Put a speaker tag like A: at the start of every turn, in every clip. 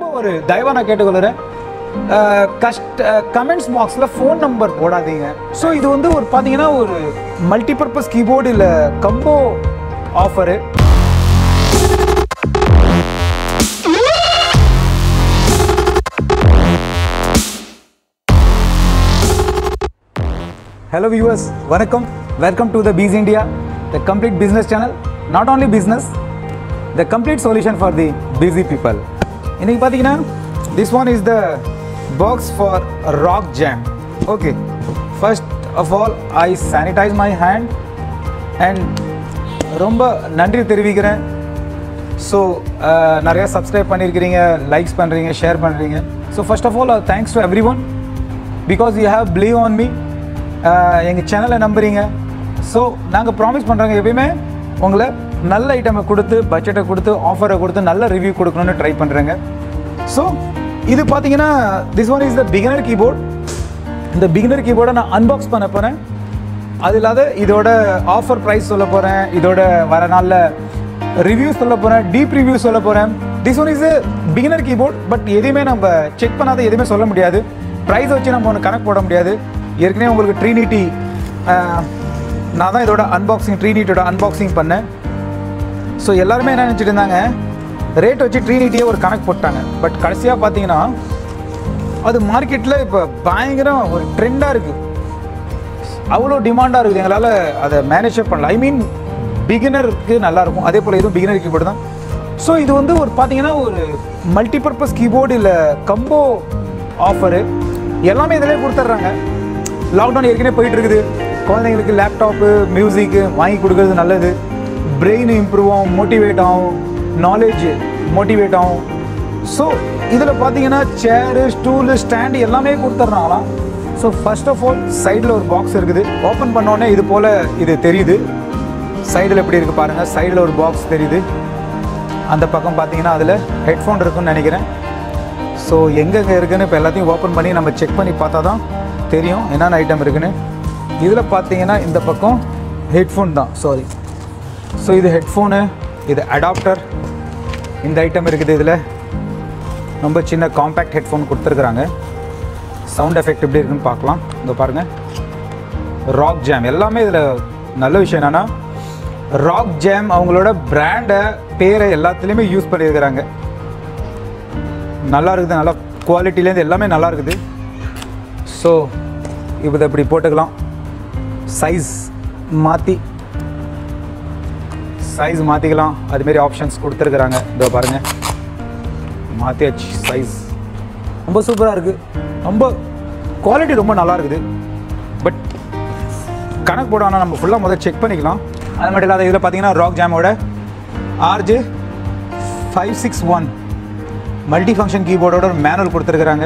A: ரொம்ப ஒரு தயவாக நான் கேட்டுக்கொள்கிறேன் கஷ்ட கமெண்ட்ஸ் பாக்ஸில் ஃபோன் நம்பர் போடாதீங்க ஸோ இது வந்து ஒரு பார்த்தீங்கன்னா ஒரு மல்டிபர்பஸ் கீபோர்டு இல்லை combo offer Hello viewers, welcome. Welcome to the Bees India, the complete business channel. Not only business, the complete solution for the busy people. இன்னைக்கு பார்த்தீங்கன்னா this one is the box for rock jam. Okay, first of all, I sanitize my hand and ரொம்ப நன்றி தெரிவிக்கிறேன் so நிறையா subscribe பண்ணியிருக்கிறீங்க likes பண்ணுறீங்க share பண்ணுறீங்க so first of all thanks to everyone because you have believe on me எங்கள் சேனலை நம்புறீங்க ஸோ நாங்கள் ப்ராமிஸ் பண்ணுறாங்க எப்பயுமே உங்களை நல்ல ஐட்டமை கொடுத்து பட்ஜெட்டை கொடுத்து ஆஃபரை கொடுத்து நல்ல ரிவ்யூ கொடுக்கணும்னு ட்ரை பண்ணுறேங்க ஸோ இது பார்த்தீங்கன்னா this one is the beginner keyboard இந்த பிகினர் கீபோர்டை நான் அன்பாக்ஸ் பண்ண போகிறேன் அது இல்லாத இதோட ஆஃபர் ப்ரைஸ் சொல்ல போகிறேன் இதோட வர நாளில் ரிவ்யூ சொல்ல போகிறேன் டீப் ரிவ்யூ சொல்ல போகிறேன் this one is beginner keyboard but எதுவுமே நம்ம செக் பண்ணாத எதுவுமே சொல்ல முடியாது ப்ரைஸ் வச்சு நம்ம ஒன்று கணக்கு போட முடியாது ஏற்கனவே உங்களுக்கு ட்ரீனிட்டி நான் தான் இதோட அன்பாக்சிங் ட்ரீனிட்டியோட அன்பாக்சிங் பண்ணேன் ஸோ எல்லாருமே என்ன நினச்சிட்டு இருந்தாங்க ரேட் வச்சு ட்ரீனிட்டியே ஒரு கணக்கு போட்டாங்க பட் கடைசியாக பார்த்தீங்கன்னா அது மார்க்கெட்டில் இப்போ பயங்கரம் ஒரு ட்ரெண்டாக இருக்குது அவ்வளோ டிமாண்டாக இருக்குது எங்களால் அதை மேனேஜ் பண்ணல ஐ மீன் பிகினருக்கு நல்லாயிருக்கும் அதே போல் இதுவும் பிகினர் கீபோர்டு தான் ஸோ இது வந்து ஒரு பார்த்தீங்கன்னா ஒரு மல்டிபர்பஸ் கீபோர்டு இல்லை கம்போ ஆஃபரு எல்லாமே இதிலே கொடுத்துட்றாங்க லாக்டவுன் ஏற்கனவே போயிட்டு இருக்குது குழந்தைங்களுக்கு லேப்டாப்பு மியூசிக்கு வாங்கி கொடுக்கறது நல்லது பிரெயின் இம்ப்ரூவ் ஆகும் மோட்டிவேட் ஆகும் நாலேஜ் மோட்டிவேட் ஆகும் ஸோ இதில் பார்த்தீங்கன்னா சேரு ஸ்டூலு ஸ்டாண்டு எல்லாமே கொடுத்துட்றாங்களாம் ஸோ ஃபர்ஸ்ட் ஆஃப் ஆல் சைடில் ஒரு பாக்ஸ் இருக்குது ஓப்பன் பண்ணோடனே இது போல் இது தெரியுது சைடில் எப்படி இருக்குது பாருங்கள் சைடில் ஒரு பாக்ஸ் தெரியுது அந்த பக்கம் பார்த்தீங்கன்னா அதில் ஹெட்ஃபோன் இருக்குன்னு நினைக்கிறேன் ஸோ எங்கெங்கே இருக்குன்னு இப்போ எல்லாத்தையும் ஓப்பன் பண்ணி நம்ம செக் பண்ணி பார்த்தா தான் தெரியும் என்னென்ன ஐட்டம் இருக்குன்னு இதில் பார்த்தீங்கன்னா இந்த பக்கம் ஹெட்ஃபோன் தான் சாரி ஸோ இது ஹெட்ஃபோனு இது அடாப்டர் இந்த ஐட்டம் இருக்குது இதில் ரொம்ப சின்ன காம்பேக்ட் ஹெட்ஃபோன் கொடுத்துருக்குறாங்க சவுண்ட் எஃபெக்ட் எப்படி இருக்குன்னு பார்க்கலாம் இங்கே பாருங்கள் ராக் ஜாம் எல்லாமே இதில் நல்ல விஷயம் என்னென்னா ராக் ஜாம் அவங்களோட பிராண்டை பேரை எல்லாத்துலேயுமே யூஸ் பண்ணியிருக்கிறாங்க நல்லா இருக்குது நல்லா குவாலிட்டிலேருந்து எல்லாமே நல்லா இருக்குது ஸோ இப்போ இதை இப்படி போட்டுக்கலாம் சைஸ் மாற்றி சைஸ் மாற்றிக்கலாம் அதுமாரி ஆப்ஷன்ஸ் கொடுத்துருக்குறாங்க இதோ பாருங்கள் மாற்றியாச்சு சைஸ் ரொம்ப சூப்பராக இருக்குது ரொம்ப குவாலிட்டி ரொம்ப நல்லா இருக்குது பட் கணக்கு போட வேணாம் நம்ம ஃபுல்லாக முதல்ல செக் பண்ணிக்கலாம் அது மட்டும் இல்லாத இதில் பார்த்தீங்கன்னா ராக் ஜாமோட RJ five six one multi function கீபோர்டோட ஒரு மேனுவல் கொடுத்துருக்குறாங்க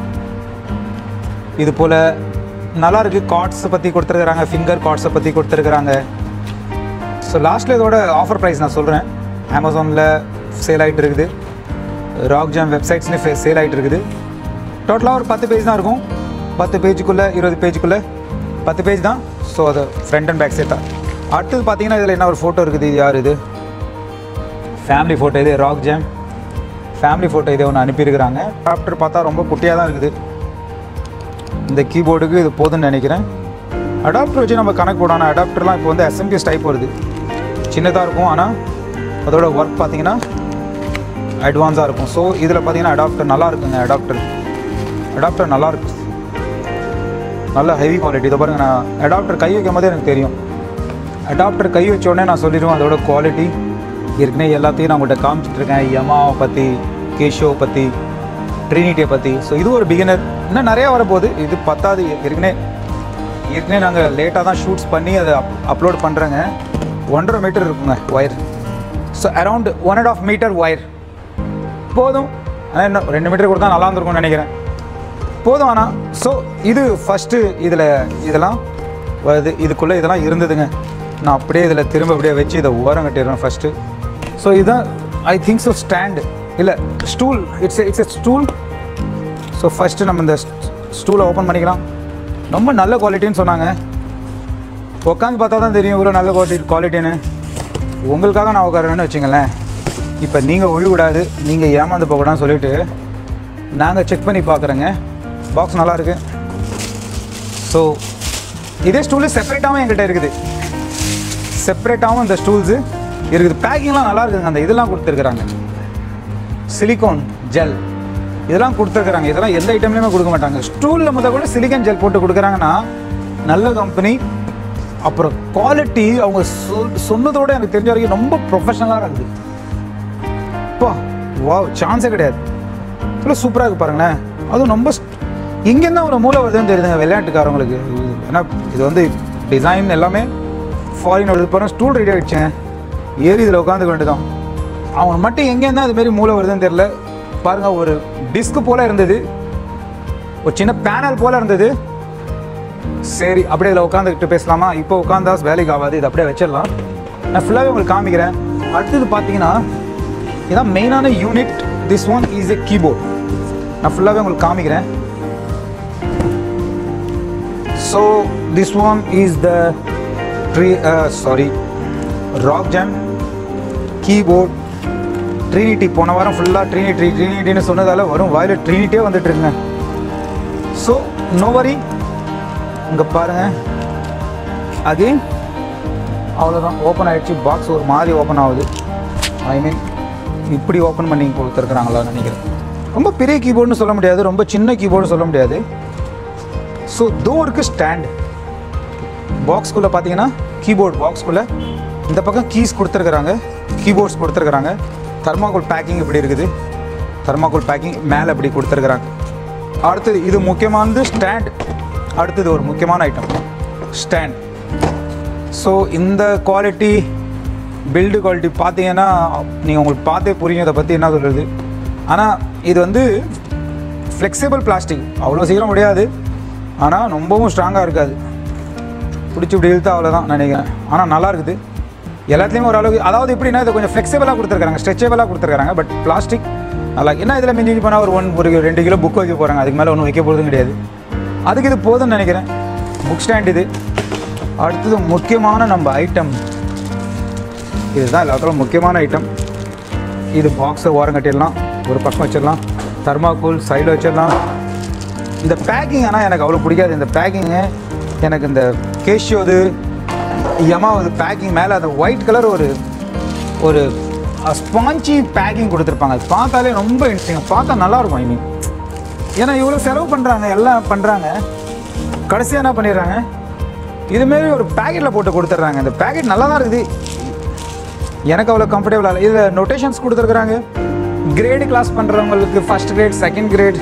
A: இது போல் நல்லா இருக்குது கார்ட்ஸை பற்றி கொடுத்துருக்குறாங்க ஃபிங்கர் கார்ட்ஸை பற்றி கொடுத்துருக்குறாங்க ஸோ லாஸ்ட்டில் இதோட ஆஃபர் ப்ரைஸ் நான் சொல்கிறேன் அமேசானில் சேல் ஆகிட்டு இருக்குது ராக் ஜாம் வெப்சைட்ஸ்லேயும் சேல் ஆகிட்டு இருக்குது டோட்டலாக ஒரு பத்து பேஜ் தான் இருக்கும் பத்து பேஜுக்குள்ளே இருபது பேஜுக்குள்ளே பத்து பேஜ் தான் ஸோ அது ஃப்ரண்ட் அண்ட் பேக் சேர்த்தா அடுத்தது பார்த்தீங்கன்னா இதில் என்ன ஒரு ஃபோட்டோ இருக்குது இது யார் இது ஃபேமிலி ஃபோட்டோ இது ராக் ஜாம் ஃபேமிலி ஃபோட்டோ இதை ஒன்று அனுப்பியிருக்கிறாங்க ஆஃப்டர் பார்த்தா ரொம்ப குட்டியாக தான் இருக்குது இந்த கீபோர்டுக்கு இது போதும்னு நினைக்கிறேன் அடாப்டர் வச்சு நம்ம கணக்கு போடணும் அடாப்டர்லாம் இப்போ வந்து எஸ்எம்பிஎஸ் டைப் வருது சின்னதாக இருக்கும் ஆனால் அதோட ஒர்க் பார்த்தீங்கன்னா அட்வான்ஸாக இருக்கும் ஸோ இதில் பார்த்தீங்கன்னா அடாப்டர் நல்லா இருக்குங்க அடாப்டர் அடாப்டர் நல்லா இருக்கு நல்ல ஹெவி குவாலிட்டி இதை பாருங்கள் நான் அடாப்டர் கை வைக்கும் போதே எனக்கு தெரியும் அடாப்டர் கை வச்ச உடனே நான் சொல்லிடுவேன் அதோட குவாலிட்டி ஏற்கனவே எல்லாத்தையும் நான் உங்கள்கிட்ட காமிச்சிட்ருக்கேன் யமாவை பற்றி கேஷோவை பற்றி ட்ரினிட்டியை பற்றி ஸோ இது ஒரு பிகினர் இன்னும் நிறையா வரப்போகுது இது பத்தாது ஏற்கனவே ஏற்கனவே நாங்கள் லேட்டாக தான் ஷூட்ஸ் பண்ணி அதை அப் அப்லோட் பண்ணுறேங்க ஒன்றரை மீட்டர் இருக்குங்க wire so around one and half metre wire போதும் ஆனால் இன்னும் ரெண்டு மீட்டர் கொடுத்தா நல்லா இருந்திருக்கும்னு நினைக்கிறேன் போதும் ஆனால் ஸோ இது ஃபஸ்ட்டு இதில் இதெல்லாம் வருது இதுக்குள்ளே இதெல்லாம் இருந்ததுங்க நான் அப்படியே இதில் திரும்ப அப்படியே வச்சு இதை ஓரம் கட்டிடுறேன் ஃபஸ்ட்டு ஸோ இதுதான் ஐ திங்க் ஸோ ஸ்டாண்டு இல்லை stool it's it's a stool so first நம்ம இந்த ஸ்டூலை ஓப்பன் பண்ணிக்கலாம் ரொம்ப நல்ல குவாலிட்டின்னு சொன்னாங்க உட்காந்து பார்த்தா தான் தெரியும் இவ்வளோ நல்ல குவாலிட்டி குவாலிட்டின்னு உங்களுக்காக நான் உட்காரணும்னு வச்சுங்களேன் இப்போ நீங்கள் விடக்கூடாது நீங்கள் ஏமாந்து போகக்கூடாதுன்னு சொல்லிட்டு நாங்கள் செக் பண்ணி பார்க்குறோங்க பாக்ஸ் நல்லா இருக்கு ஸோ இதே ஸ்டூலு செப்பரேட்டாகவும் எங்கிட்ட இருக்குது செப்பரேட்டாகவும் இந்த ஸ்டூல்ஸு இருக்குது பேக்கிங்லாம் நல்லா இருக்குதுங்க அந்த இதெல்லாம் கொடுத்துருக்குறாங்க சிலிகான் ஜெல் இதெல்லாம் கொடுத்துருக்குறாங்க இதெல்லாம் எந்த ஐட்டம்லையுமே கொடுக்க மாட்டாங்க ஸ்டூலில் முத கூட சிலிக்கான் ஜெல் போட்டு கொடுக்குறாங்கன்னா நல்ல கம்பெனி அப்புறம் குவாலிட்டி அவங்க சொல் சொன்னதோட எனக்கு தெரிஞ்ச வரைக்கும் ரொம்ப ப்ரொஃபஷனலாக இருக்குது அப்பா வா சான்ஸே கிடையாது இவ்வளோ சூப்பராக இருக்கு பாருங்களேன் அதுவும் ரொம்ப இங்கேருந்து ஒரு மூளை வருதுன்னு தெரியுதுங்க விளையாட்டுக்காரங்களுக்கு ஏன்னா இது வந்து டிசைன் எல்லாமே ஃபாரின் இது பாருங்க ஸ்டூல் ரெடி ஆகிடுச்சேன் ஏறி இதில் உட்காந்துக்க வேண்டியதான் அவங்க மட்டும் எங்கேருந்து அது மாதிரி மூளை வருதுன்னு தெரியல பாருங்க ஒரு டிஸ்க் போல இருந்தது ஒரு சின்ன பேனல் போல இருந்தது சரி அப்படியே இதில் உட்காந்துக்கிட்டு பேசலாமா இப்போ உட்காந்தா வேலைக்கு ஆகாது இது அப்படியே வச்சிடலாம் நான் ஃபுல்லாகவே உங்களுக்கு காமிக்கிறேன் அடுத்தது பார்த்தீங்கன்னா இதான் மெயினான unit this one is a keyboard நான் ஃபுல்லாகவே உங்களுக்கு காமிக்கிறேன் so this one is the tree sorry rock jam keyboard Trinity போன வாரம் ஃபுல்லாக ட்ரினிட்டி ட்ரினிட்டின்னு சொன்னதால வரும் வாயில் ட்ரினிட்டியே வந்துட்டு இருக்குங்க ஸோ நோ வரி இங்கே பாருங்கள் அகெயின் அவ்வளோதான் ஓப்பன் ஆகிடுச்சு பாக்ஸ் ஒரு மாதிரி ஓப்பன் ஆகுது ஐ மீன் இப்படி ஓப்பன் பண்ணி கொடுத்துருக்குறாங்களா நினைக்கிறேன் ரொம்ப பெரிய கீபோர்டுன்னு சொல்ல முடியாது ரொம்ப சின்ன கீபோர்டு சொல்ல முடியாது ஸோ தோருக்கு ஸ்டாண்ட் பாக்ஸ்குள்ளே பார்த்தீங்கன்னா கீபோர்ட் பாக்ஸ்குள்ளே இந்த பக்கம் கீஸ் கொடுத்துருக்குறாங்க கீபோர்ட்ஸ் கொடுத்துருக்குறாங்க தர்மாகோல் பேக்கிங் இப்படி இருக்குது தர்மாகோல் பேக்கிங் மேலே இப்படி கொடுத்துருக்குறாங்க அடுத்தது இது முக்கியமானது ஸ்டாண்ட் அடுத்தது ஒரு முக்கியமான ஐட்டம் ஸ்டாண்ட் ஸோ இந்த குவாலிட்டி பில்டு குவாலிட்டி பார்த்தீங்கன்னா நீங்கள் உங்களுக்கு பார்த்தே புரியும் இதை பற்றி என்ன சொல்கிறது ஆனால் இது வந்து ஃப்ளெக்சிபிள் பிளாஸ்டிக் அவ்வளோ சீக்கிரம் முடியாது ஆனால் ரொம்பவும் ஸ்ட்ராங்காக இருக்காது பிடிச்சி இப்படி இழுத்தா அவ்வளோதான் நினைக்கிறேன் ஆனால் நல்லா இருக்குது எல்லாத்துலேயுமே ஓரளவுக்கு அதாவது எப்படின்னா இதை கொஞ்சம் ஃப்ளெக்சிபிளாக கொடுத்துருக்காங்க ஸ்ட்ரெச்சபிளாக கொடுத்துருக்காங்க பட் பிளாஸ்டிக் நல்லா என்ன இதில் மிஞ்சி போனால் ஒரு ஒன் ஒரு ரெண்டு கிலோ புக் வைக்க போகிறாங்க அதுக்கு மேலே ஒன்றும் வைக்க போகிறதும் கிடையாது அதுக்கு இது போதும்னு நினைக்கிறேன் புக் ஸ்டாண்ட் இது அடுத்தது முக்கியமான நம்ம ஐட்டம் இதுதான் எல்லாத்தோட முக்கியமான ஐட்டம் இது பாக்ஸை ஓரம் கட்டிடலாம் ஒரு பக்கம் வச்சிடலாம் தர்மாகோல் சைடில் வச்சிடலாம் இந்த பேக்கிங் ஆனால் எனக்கு அவ்வளோ பிடிக்காது இந்த பேக்கிங்கு எனக்கு இந்த கேஷியோது யமாவது பேக்கிங் மேலே அந்த ஒயிட் கலர் ஒரு ஒரு ஸ்பாஞ்சி பேக்கிங் கொடுத்துருப்பாங்க அது பார்த்தாலே ரொம்ப இன்ட்ரெஸ்டிங் பார்த்தா நல்லாயிருக்கும் ஐ மீன் ஏன்னா இவ்வளோ செலவு பண்ணுறாங்க எல்லாம் பண்ணுறாங்க கடைசியாக என்ன பண்ணிடுறாங்க இதுமாரி ஒரு பேக்கெட்டில் போட்டு கொடுத்துட்றாங்க இந்த பேக்கெட் நல்லா தான் இருக்குது எனக்கு அவ்வளோ கம்ஃபர்டபுளாக இல்லை இதில் நோட்டேஷன்ஸ் கொடுத்துருக்குறாங்க கிரேடு கிளாஸ் பண்ணுறவங்களுக்கு first grade second grade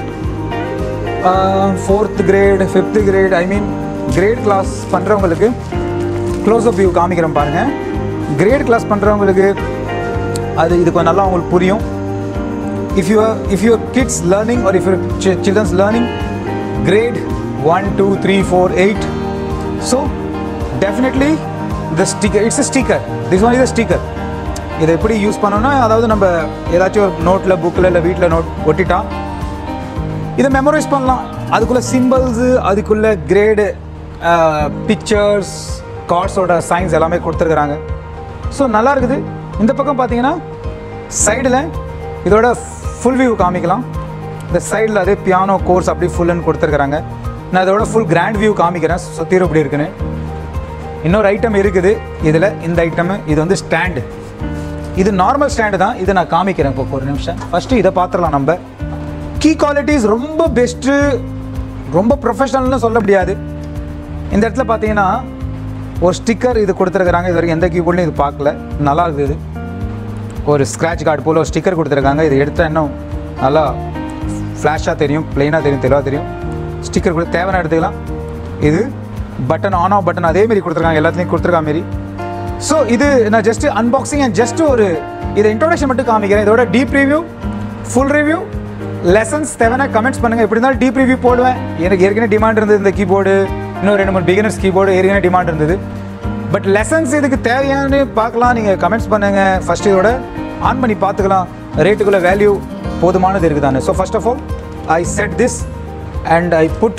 A: fourth grade fifth grade I mean grade class பண்ணுறவங்களுக்கு க்ளோஸ்அப் வியூ காமிக்கிறேன் பாருங்கள் கிரேட் கிளாஸ் பண்ணுறவங்களுக்கு அது இது கொஞ்சம் நல்லா உங்களுக்கு புரியும் if you are if your kids learning or if your ch- children's learning grade 1 2 3 4 8 so definitely the sticker it's a sticker this one is a sticker இதை எப்படி யூஸ் பண்ணோம்னா அதாவது நம்ம ஏதாச்சும் ஒரு நோட்டில் புக்கில் இல்லை வீட்டில் நோட் ஒட்டிட்டா இதை மெமரைஸ் பண்ணலாம் அதுக்குள்ள சிம்பிள்ஸு அதுக்குள்ள கிரேடு பிக்சர்ஸ் கார்ட்ஸோட சயின்ஸ் எல்லாமே கொடுத்துருக்குறாங்க ஸோ நல்லா இருக்குது இந்த பக்கம் பார்த்தீங்கன்னா சைடில் இதோட ஃபுல் வியூ காமிக்கலாம் இந்த சைடில் அதே பியானோ கோர்ஸ் அப்படி ஃபுல்லுன்னு கொடுத்துருக்குறாங்க நான் இதோட ஃபுல் கிராண்ட் வியூ காமிக்கிறேன் சுத்தீர் இப்படி இருக்குன்னு இன்னொரு ஐட்டம் இருக்குது இதில் இந்த ஐட்டம் இது வந்து ஸ்டாண்டு இது நார்மல் ஸ்டாண்டு தான் இதை நான் காமிக்கிறேன் இப்போ ஒரு நிமிஷம் ஃபஸ்ட்டு இதை பார்த்துடலாம் நம்ம கீ குவாலிட்டிஸ் ரொம்ப பெஸ்ட்டு ரொம்ப ப்ரொஃபஷனல்னு சொல்ல முடியாது இந்த இடத்துல பார்த்தீங்கன்னா ஒரு ஸ்டிக்கர் இது கொடுத்துருக்குறாங்க இது வரைக்கும் எந்த கீபோர்ட்லையும் இது பார்க்கல நல்லா இருக்குது ஒரு ஸ்க்ராட்ச் கார்டு போல் ஒரு ஸ்டிக்கர் கொடுத்துருக்காங்க இது எடுத்தால் இன்னும் நல்லா ஃப்ளாஷாக தெரியும் ப்ளைனாக தெரியும் தெளிவாக தெரியும் ஸ்டிக்கர் கூட தேவையான எடுத்துக்கலாம் இது பட்டன் ஆன் ஆஃப் பட்டன் அதே மாரி கொடுத்துருக்காங்க எல்லாத்துலேயும் கொடுத்துருக்கா மாரி ஸோ இது நான் ஜஸ்ட் அன்பாக்சிங் அண்ட் ஜஸ்ட் ஒரு இதை இன்ட்ரோடக்ஷன் மட்டும் காமிக்கிறேன் இதோட deep review full review lessons தேவைன்னா கமெண்ட்ஸ் பண்ணுங்கள் எப்படி இருந்தாலும் டீப் ரிவ்யூ போடுவேன் எனக்கு ஏற்கனவே டிமாண்ட் இருந்தது இந்த கீபோர்டு இன்னும் ரெண்டு மூணு பிகினர்ஸ் கீபோர்டு ஏற்கனவே டிமாண்ட் இருந்தது பட் லெசன்ஸ் இதுக்கு தேவையானு பார்க்கலாம் நீங்கள் கமெண்ட்ஸ் பண்ணுங்கள் ஃபஸ்ட் இதோட ஆன் பண்ணி பார்த்துக்கலாம் ரேட்டுக்குள்ள வேல்யூ போதுமானது இருக்குதானே so first of all I set this and I put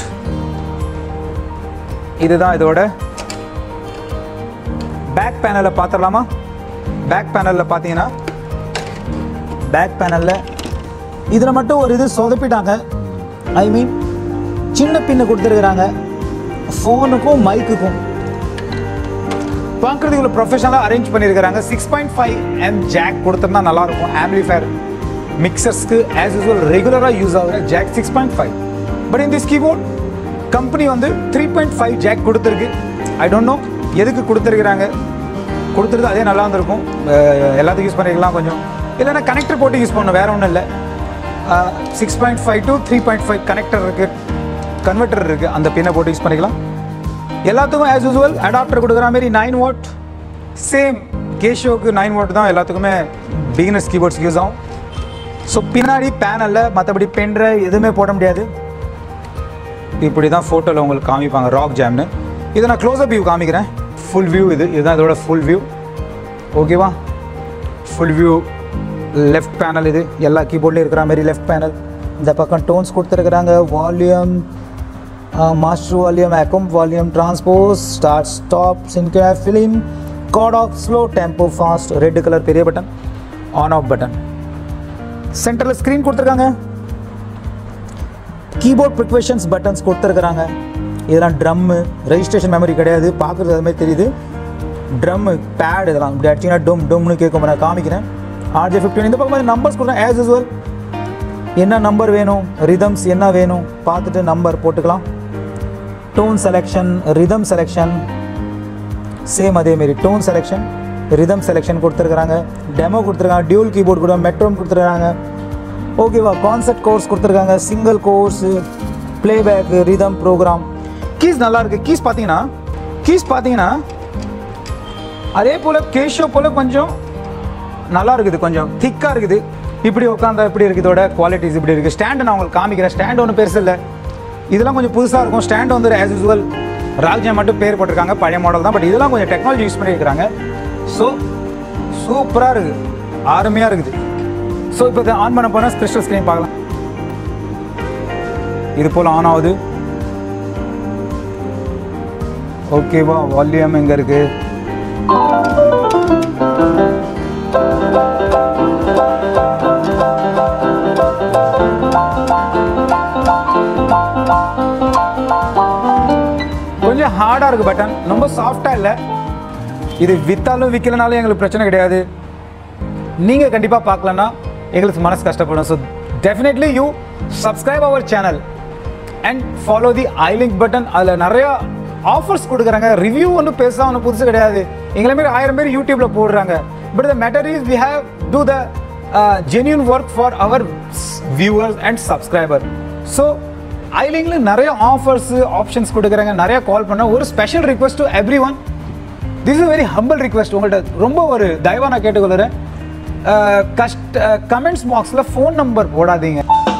A: இதுதான் இதோட பேக் பேனலில் பார்த்துடலாமா பேக் பேனலில் பார்த்தீங்கன்னா பேக் பேனலில் இதில் மட்டும் ஒரு இது சொதப்பிட்டாங்க ஐ மீன் சின்ன பின்னு கொடுத்துருக்குறாங்க ஃபோனுக்கும் மைக்குக்கும் பார்க்குறது இவ்வளோ ப்ரொஃபஷனலாக அரேஞ்ச் பண்ணியிருக்கிறாங்க six point five M jack கொடுத்துருந்தா நல்லாயிருக்கும் ஆம்பிளிஃபயர் மிக்சர்ஸ்க்கு ஆஸ் யூஸ்வல் ரெகுலராக யூஸ் ஆகுற jack six point five but in this keyboard company வந்து த்ரீ பாயிண்ட் ஃபைவ் ஜாக் கொடுத்துருக்கு ஐ டோன்ட் நோ எதுக்கு கொடுத்துருக்குறாங்க கொடுத்துருது அதே நல்லா இருந்திருக்கும் அஹ் எல்லாத்துக்கும் யூஸ் பண்ணிக்கலாம் கொஞ்சம் இல்லைன்னா கனெக்டர் போட்டு யூஸ் பண்ணணும் வேற ஒன்றும் இல்லை six point five to three point five connector இருக்குது கன்வெர்ட்டர் இருக்குது அந்த பின்னை போட்டு யூஸ் பண்ணிக்கலாம் எல்லாத்துக்கும் ஆஸ் யூஸ்வல் அடாப்டர் கொடுக்குற மாதிரி நைன் வாட் சேம் கேஷோக்கு நைன் வாட் தான் எல்லாத்துக்குமே பிகினர்ஸ் கீபோர்ட்ஸ்க்கு யூஸ் ஆகும் ஸோ பின்னாடி பேனலில் மற்றபடி பென் ட்ரைவ் எதுவுமே போட முடியாது இப்படி தான் ஃபோட்டோவில் உங்களுக்கு காமிப்பாங்க ராக் ஜாம்னு இதை நான் க்ளோஸ்அப் வியூ காமிக்கிறேன் ஃபுல் வியூ இது இதுதான் இதோட ஃபுல் வியூ ஓகேவா ஃபுல் வியூ லெஃப்ட் பேனல் இது எல்லா கீபோர்ட்லேயும் இருக்கிற மாதிரி லெஃப்ட் பேனல் இந்த பக்கம் டோன்ஸ் கொடுத்துருக்குறாங்க volume master volume accomp volume transpose start stop sync fill in chord off slow tempo fast red colour பெரிய பட்டன் ஆன் ஆஃப் பட்டன் சென்டரில் ஸ்க்ரீன் கொடுத்துருக்காங்க கீபோர்ட் ப்ரிக்வேஷன்ஸ் பட்டன்ஸ் கொடுத்துருக்குறாங்க இதெல்லாம் ட்ரம்மு ரெஜிஸ்ட்ரேஷன் மெமரி கிடையாது பார்க்குறது அது மாதிரி தெரியுது ட்ரம்மு பேட் இதெல்லாம் இப்படி அடிச்சிங்கன்னா டும் டும்னு கேட்கும் நான் காமிக்கிறேன் ஆர்ஜே ஃபிஃப்டின் இந்த பக்கம் நம்பர்ஸ் கொடுக்குறேன் ஆஸ் யூஸ்வல் என்ன நம்பர் வேணும் ரிதம்ஸ் என்ன வேணும் பார்த்துட்டு நம்பர் போட்டுக்கலாம் tone selection rhythm selection same அதேமாரி டோன் செலெக்ஷன் ரிதம் செலெக்ஷன் கொடுத்துருக்குறாங்க டெமோ கொடுத்துருக்காங்க டியூல் கீபோர்ட் கூட மெட்ரோம் கொடுத்துருக்காங்க ஓகேவா கான்செப்ட் கோர்ஸ் கொடுத்துருக்காங்க single chords playback rhythm program keys நல்லா இருக்கு கீஸ் பார்த்தீங்கன்னா கீஸ் பார்த்தீங்கன்னா அதே போல் கேஷோ போல் கொஞ்சம் நல்லா இருக்குது கொஞ்சம் திக்காக இருக்குது இப்படி உட்காந்தா இப்படி இருக்குது இதோட குவாலிட்டிஸ் இப்படி இருக்குது ஸ்டாண்டு நான் உங்களுக்கு காமிக்கிறேன் ஸ்டாண்ட் ஒன்றும் பெருசு இல்லை இதெல்லாம் கொஞ்சம் புதுசாக இருக்கும் ஸ்டாண்ட் வந்து ஆஸ் யூஸ்வல் ராஜ்யா மட்டும் பேர் போட்டிருக்காங்க பழைய மாடல் தான் பட் இதெல்லாம் கொஞ்சம் டெக்னாலஜி யூஸ் பண்ணியிருக்கிறாங்க ஸோ சூப்பராக இருக்குது அருமையாக இருக்குது ஸோ இப்போ இதை ஆன் பண்ண போனால் ஸ்பெஷல் ஸ்க்ரீன் பார்க்கலாம் இது போல் ஆன் ஆகுது ஓகேவா வால்யூம் எங்கே இருக்குது கொஞ்சம் ஹார்டாக இருக்குது பட்டன் ரொம்ப சாஃப்டாக இல்லை இது விற்றாலும் விற்கலனாலும் எங்களுக்கு பிரச்சனை கிடையாது நீங்கள் கண்டிப்பாக பார்க்கலன்னா எங்களுக்கு மனசு கஷ்டப்படும் so definitely you subscribe our channel and follow the I link button அதில் நிறையா ஆஃபர்ஸ் கொடுக்குறாங்க ரிவ்யூ ஒன்றும் பெருசாக ஒன்றும் புதுசு கிடையாது எங்களை மாரி ஆயிரம் பேர் யூடியூப்ல போடுறாங்க but the matter is we have to the genuine work for our viewers and subscriber so ஐலிங்கில் நிறைய ஆஃபர்ஸ் ஆப்ஷன்ஸ் கொடுக்குறாங்க நிறைய கால் பண்ண ஒரு special request to everyone this is very humble request உங்கள்கிட்ட ரொம்ப ஒரு தயவாக நான் கேட்டுக்கொள்கிறேன் கஷ்ட கமெண்ட்ஸ் பாக்ஸில் ஃபோன் நம்பர் போடாதீங்க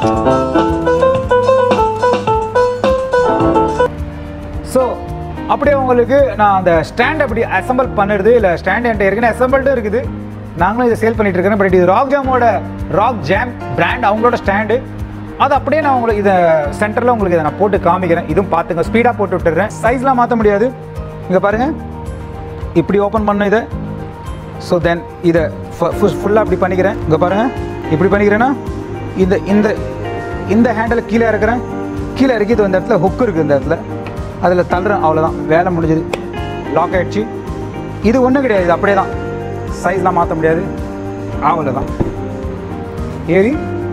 A: ஸோ அப்படியே உங்களுக்கு நான் அந்த ஸ்டாண்ட் அப்படி அசம்பிள் பண்ணுறது இல்லை ஸ்டாண்ட் என்கிட்ட ஏற்கனவே அசம்பிள்டும் இருக்குது நாங்களும் இதை சேல் பண்ணிட்டு இருக்கிறேன் பட் இது ராக் ஜாமோட ராக் ஜாம் பிராண்ட் அவங்களோட ஸ்டாண்டு அது அப்படியே நான் உங்களுக்கு இதை சென்டரில் உங்களுக்கு இதை நான் போட்டு காமிக்கிறேன் இதுவும் பார்த்துங்க ஸ்பீடாக போட்டு விட்டுறேன் சைஸ்லாம் மாற்ற முடியாது இங்கே பாருங்கள் இப்படி ஓப்பன் பண்ண இதை ஸோ தென் இதை ஃபுல்லாக அப்படி பண்ணிக்கிறேன் இங்கே பாருங்கள் இப்படி பண்ணிக்கிறேன்னா இந்த இந்த இந்த ஹேண்டில் கீழே இறக்குறேன் கீழே இறக்கி இது இந்த இடத்துல ஹுக் இருக்குது இந்த இடத்துல அதில் தள்ளுறேன் அவ்வளோதான் வேலை முடிஞ்சது லாக் ஆயிடுச்சு இது ஒன்றும் கிடையாது இது அப்படியே தான் சைஸ்லாம் மாற்ற முடியாது அவ்வளோதான் ஏறி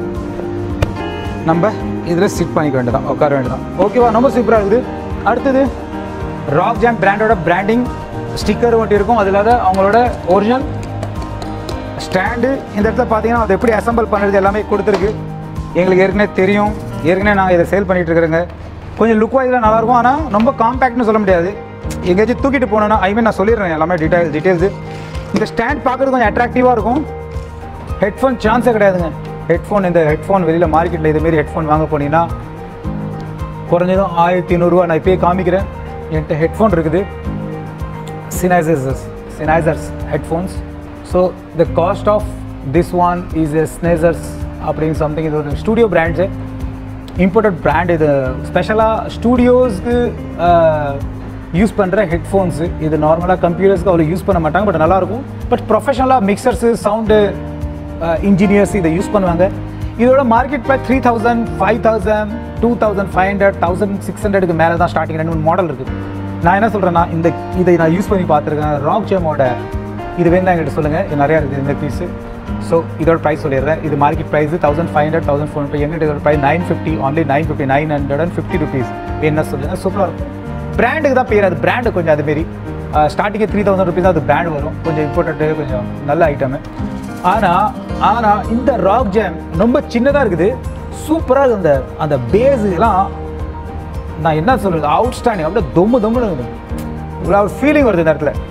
A: நம்ம இதில் சிட் பண்ணிக்க வேண்டியதான் உட்கார வேண்டியதான் ஓகேவா ரொம்ப சூப்பராக இருக்குது அடுத்தது ராக் ஜாம் பிராண்டோட பிராண்டிங் ஸ்டிக்கர் ஒட்டி இருக்கும் அது இல்லாத அவங்களோட ஒரிஜினல் ஸ்டாண்டு இந்த இடத்துல பார்த்தீங்கன்னா அது எப்படி அசம்பிள் பண்ணுறது எல்லாமே கொடுத்துருக்கு எங்களுக்கு ஏற்கனவே தெரியும் ஏற்கனவே நான் இதை சேல் பண்ணிட்டு இருக்கிறேங்க கொஞ்சம் லுக் வைஸில் நல்லாயிருக்கும் ஆனால் ரொம்ப காம்பேக்ட்னு சொல்ல முடியாது எங்கேயாச்சும் தூக்கிட்டு போனோன்னா ஐ மீன் நான் சொல்லிடுறேன் எல்லாமே டீட்டெயில் டீட்டெயில்ஸு இந்த ஸ்டாண்ட் பார்க்குறது கொஞ்சம் அட்ராக்டிவாக இருக்கும் ஹெட்ஃபோன் சான்ஸே கிடையாதுங்க ஹெட்ஃபோன் இந்த ஹெட்ஃபோன் வெளியில் மார்க்கெட்டில் இதுமாரி ஹெட்ஃபோன் வாங்க போனீங்கன்னா குறைஞ்சதும் ஆயிரத்தி நூறுரூவா நான் இப்போயே காமிக்கிறேன் என்கிட்ட ஹெட்ஃபோன் இருக்குது Sennheiser Sennheiser headphones so the cost of this one is a Sennheiser அப்படின்னு சம்திங் இது ஒரு ஸ்டூடியோ பிராண்ட்ஸு இம்போர்ட்டட் பிராண்ட் இது ஸ்பெஷலாக ஸ்டூடியோஸ்க்கு யூஸ் பண்ணுற ஹெட்ஃபோன்ஸு இது நார்மலாக கம்ப்யூட்டர்ஸ்க்கு அவ்வளோ யூஸ் பண்ண மாட்டாங்க பட் நல்லாயிருக்கும் பட் ப்ரொஃபஷனலாக மிக்சர்ஸு சவுண்டு இன்ஜினியர்ஸ் இதை யூஸ் பண்ணுவாங்க இதோட market price three thousand five thousand two thousand five hundred thousand six ஹண்ட்ரடுக்கு மேலே தான் ஸ்டார்டிங் ரெண்டு மூணு மாடல் இருக்குது நான் என்ன சொல்கிறேன்னா இந்த இதை நான் யூஸ் பண்ணி பார்த்துருக்கேன் ராக் ஜேமோட இது வேணும் என்கிட்ட சொல்லுங்கள் இது நிறையா இருக்குது இந்த பீஸு ஸோ இதோட ப்ரைஸ் சொல்லிடுறேன் இது market price thousand five hundred thousand four hundred எங்கிட்ட இதோட price nine fifty only nine fifty nine hundred and fifty rupees என்ன சொல்லுங்கள் சூப்பராக இருக்கும் பிராண்டுக்கு தான் பேர் அது பிராண்டு கொஞ்சம் அதுமாரி ஸ்டார்டிங்கே த்ரீ தௌசண்ட் ருபீஸ் அது பிராண்ட் வரும் கொஞ்சம் இம்பார்ட்டண்ட்டு கொஞ்சம் நல்ல ஐட்டமு ஆனால் ஆனால் இந்த ராக் ஜாம் ரொம்ப சின்னதாக இருக்குது சூப்பராக அந்த அந்த பேஸுலாம் நான் என்ன சொல்றது அவுட்ஸ்டாண்டிங் அப்படியே தொம்மு தொம்முன்னு இருக்குது இவ்வளோ ஒரு ஃபீலிங் வருது இந்த இடத்துல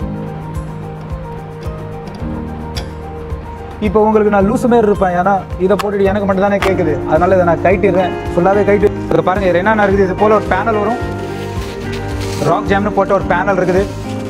A: இப்போ உங்களுக்கு நான் லூசு மாதிரி இருப்பேன் ஏன்னா இதை போட்டுட்டு எனக்கு மட்டும் தானே கேட்குது அதனால இதை நான் கைட்டிடுறேன் ஃபுல்லாகவே கைட்டு இதை பாருங்க இது என்னென்ன இருக்குது இது போல் ஒரு பேனல் வரும் ராக் ஜாம்னு போட்ட ஒரு பேனல் இருக்குது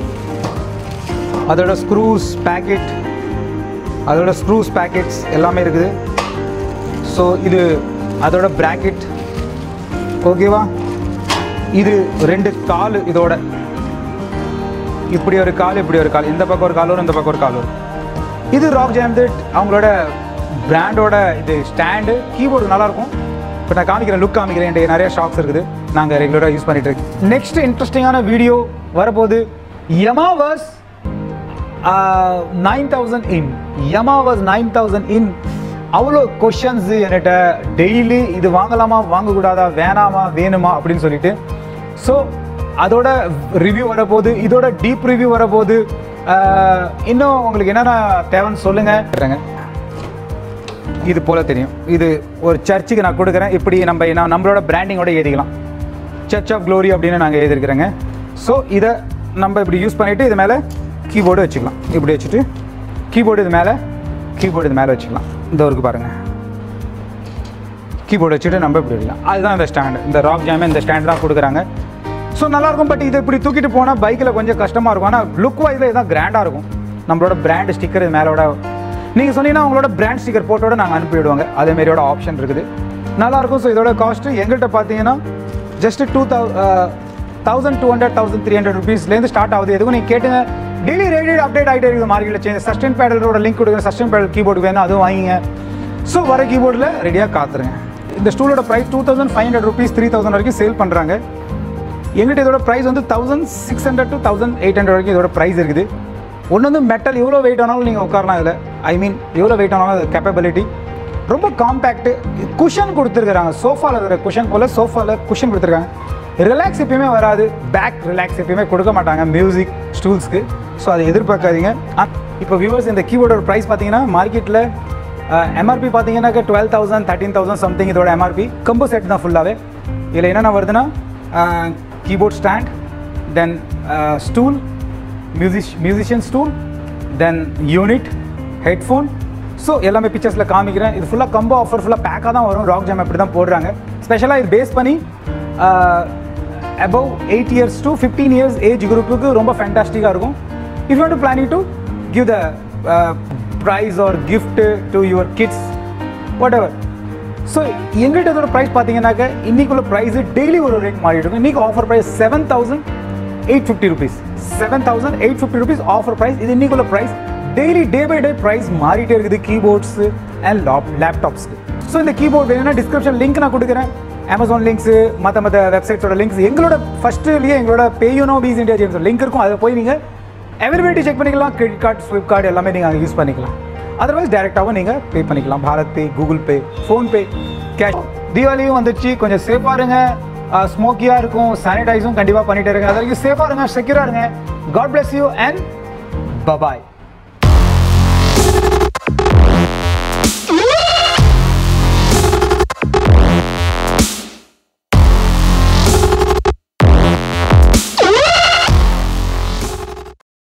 A: அதோட ஸ்க்ரூஸ் பேக்கெட் அதோட ஸ்க்ரூஸ் பேக்கெட்ஸ் எல்லாமே இருக்குது ஸோ இது அதோட பிராக்கெட் ஓகேவா இது ரெண்டு கால் இதோட இப்படி ஒரு கால் இப்படி ஒரு கால் இந்த பக்கம் ஒரு கால் வரும் இந்த பக்கம் ஒரு கால் வரும் இது ராக் ஜாம் அவங்களோட பிராண்டோட இது ஸ்டாண்டு கீபோர்டு நல்லாயிருக்கும் இப்போ நான் காமிக்கிறேன் லுக் காமிக்கிறேன் என்கிட்ட நிறைய ஷாப்ஸ் இருக்குது நாங்கள் ரெகுலராக யூஸ் பண்ணிட்டு இருக்கோம் நெக்ஸ்ட் இன்ட்ரெஸ்டிங்கான வீடியோ வரப்போகுது யமாவர்ஸ் நைன் தௌசண்ட் இன் யமாவர்ஸ் நைன் தௌசண்ட் இன் அவ்வளோ கொஷன்ஸ் என்கிட்ட டெய்லி இது வாங்கலாமா வாங்கக்கூடாதா வேணாமா வேணுமா அப்படின்னு சொல்லிட்டு ஸோ அதோட ரிவ்யூ வரப்போகுது இதோட டீப் ரிவ்யூ வரப்போகுது ஆஹ், இன்னும் உங்களுக்கு என்னென்ன தேவைன்னு சொல்லுங்க இது போல தெரியும் இது ஒரு சர்ச்சுக்கு நான் கொடுக்குறேன் இப்படி நம்ம என்ன- நம்மளோட பிராண்டிங்கோட எழுதிக்கலாம் சர்ச் ஆஃப் க்ளோரி அப்படின்னு நாங்கள் எழுதிருக்கிறேங்க ஸோ இதை நம்ம இப்படி யூஸ் பண்ணிவிட்டு இது மேலே கீபோர்டு வச்சுக்கலாம் இப்படி வச்சுட்டு கீபோர்டு இது மேலே கீபோர்டு இது மேலே வச்சுக்கலாம் இந்த ஒருக்கு பாருங்கள் கீபோர்டு வச்சுட்டு நம்ம இப்படி வைக்கலாம் அதுதான் இந்த ஸ்டாண்டு இந்த ராக் ஜாமே இந்த ஸ்டாண்ட் தான் கொடுக்குறாங்க ஸோ நல்லாயிருக்கும் பட் இதை இப்படி தூக்கிட்டு போனால் பைக்கில் கொஞ்சம் கஷ்டமாக இருக்கும் ஆனால் லுக் வைஸில் இதுதான் கிராண்டாக இருக்கும் நம்மளோட பிராண்ட் ஸ்டிக்கர் இது மேலோட நீங்கள் சொன்னீங்கன்னா உங்களோட பிராண்ட் ஸ்டிக்கர் போட்டோட நாங்கள் அனுப்பிவிடுவாங்க அதே மாதிரியோட ஆப்ஷன் இருக்குது நல்லாயிருக்கும் ஸோ இதோட காஸ்ட்டு எங்கள்கிட்ட பார்த்தீங்கன்னா just two thou thousand two hundred thousand three hundred ருபீஸ்லேருந்து ஸ்டார்ட் ஆகுது எதுவும் நீங்கள் கேட்டுங்க டெய்லி ரேடியட் அப்டேட் ஆகிட்டே இருக்குது மார்க்கெட்டில் சேஞ்ச் சஸ்டெயின் பேடலோட லிங்க் கொடுங்க சஸ்டெயின் பேடல் கீபோர்டு வேணும் அதுவும் வாங்கிங்க ஸோ வர கீபோர்டில் ரெடியாக காத்துருங்க இந்த ஸ்டூலோட price two thousand five hundred rupees three thousand வரைக்கும் சேல் பண்ணுறாங்க எங்கிட்ட இதோட ப்ரைஸ் வந்து thousand six hundred to thousand eight hundred வரைக்கும் இதோட ப்ரைஸ் இருக்குது ஒன்று வந்து மெட்டல் எவ்வளோ வெயிட் ஆனாலும் நீங்கள் உட்காரலாம் இதில் ஐ மீன் எவ்வளோ வெயிட் ஆனாலும் அது கேப்பபிலிட்டி ரொம்ப காம்பேக்ட் குஷன் கொடுத்துருக்குறாங்க சோஃபாவில் இருக்கிற குஷன் போல் சோஃபாவில் குஷன் கொடுத்துருக்காங்க ரிலாக்ஸ் எப்பயுமே வராது பேக் ரிலாக்ஸ் எப்பயுமே கொடுக்க மாட்டாங்க மியூசிக் ஸ்டூல்ஸ்க்கு ஸோ அதை எதிர்பார்க்காதீங்க ஆ, இப்போ வியூவர்ஸ் இந்த கீபோர்டோட ப்ரைஸ் பார்த்தீங்கன்னா மார்க்கெட்டில் எம்ஆர்பி பார்த்தீங்கன்னாக்க twelve thousand thirteen thousand something இதோட எம்ஆர்பி கம்போ செட் தான் ஃபுல்லாகவே இதில் என்னென்ன வருதுன்னா keyboard stand then stool musician musician stool then unit headphone so எல்லாமே பிக்சர்ஸில் காமிக்கிறேன் இது ஃபுல்லாக கம்போ ஆஃபர் ஃபுல்லாக பேக்காக தான் வரும் ராக் ஜாம் அப்படி தான் போடுறாங்க ஸ்பெஷலாக இது பேஸ் பண்ணி above eight years to fifteen years age குரூப்புக்கு ரொம்ப ஃபேண்டாஸ்டிக்காக இருக்கும் if you to planning to give the prize or gift to your kids whatever so எங்கள்கிட்ட இதோட ப்ரைஸ் பார்த்தீங்கன்னாக்க இன்னைக்குள்ள ப்ரைஸ் டெய்லி ஒரு ரேட் மாறிட்டு இருக்கும் இன்னைக்கு offer price seven thousand eight fifty rupees seven thousand eight fifty rupees offer price இது இன்னைக்குள்ள price daily day by day price மாறிட்டே இருக்குது கீபோர்ட்ஸ் அண்ட் லாப் லேப்டாப்ஸ்க்கு ஸோ இந்த கீபோர்ட் வேணும்னா டிஸ்கிரிப்ஷன் லிங்க் நான் கொடுக்குறேன் அமேசான் லிங்க்ஸு மற்ற மற்ற வெப்சைட்ஸோட லிங்க்ஸ் எங்களோட ஃபஸ்ட்டுலேயே எங்களோட பேயூனோ பீஸ் இந்தியா ஜேம்ஸ் லிங்க் இருக்கும் அதை போய் நீங்கள் அவைலபிலிட்டி செக் பண்ணிக்கலாம் கிரெடிட் கார்டு ஸ்விப் கார்டு எல்லாமே நீங்கள் அங்கே யூஸ் பண்ணிக்கலாம் அதர்வைஸ் டேரெக்டாகவும் நீங்கள் பே பண்ணிக்கலாம் Bharat pay Google pay PhonePe cash தீபாவளியும் வந்துச்சு கொஞ்சம் சேஃபாக இருங்க ஸ்மோக்கியாக இருக்கும் சானிடைஸும் கண்டிப்பாக பண்ணிட்டு இருங்க அது வரைக்கும் சேஃபாக இருங்க செக்யூராக இருங்க God bless you and bye bye